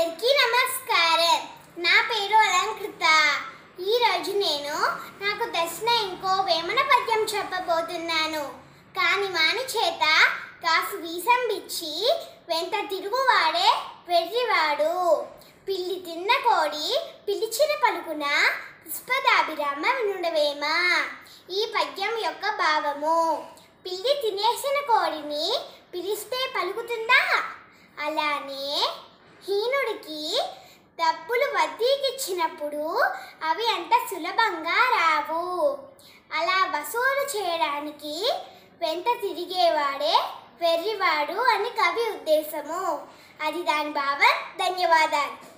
అందరికీ నమస్కారం నా పేరు అలంకృత ఈరోజు నేను నాకు దర్శన ఇంకో వేమన పద్యం చెప్పబోతున్నాను కాని వాని చేత కాసు వీసం బిచ్చి వెంట తిరుగువాడే వెర్రివాడు పిల్లి తిన్న కోడి పిలిచిన పలుకున పుష్పదాభిరామ వినుడవేమా ఈ పద్యం యొక్క భావము పిల్లి తినేసిన కోడిని పిలిస్తే పలుకుతుందా అలానే హీనుడికి డబ్బులు వడ్డీకిచ్చినప్పుడు అవి అంత సులభంగా రావు అలా వసూలు చేయడానికి వెంట తిరిగేవాడే వెర్రివాడు అని కవి ఉద్దేశము అది దాని భావం ధన్యవాదాలు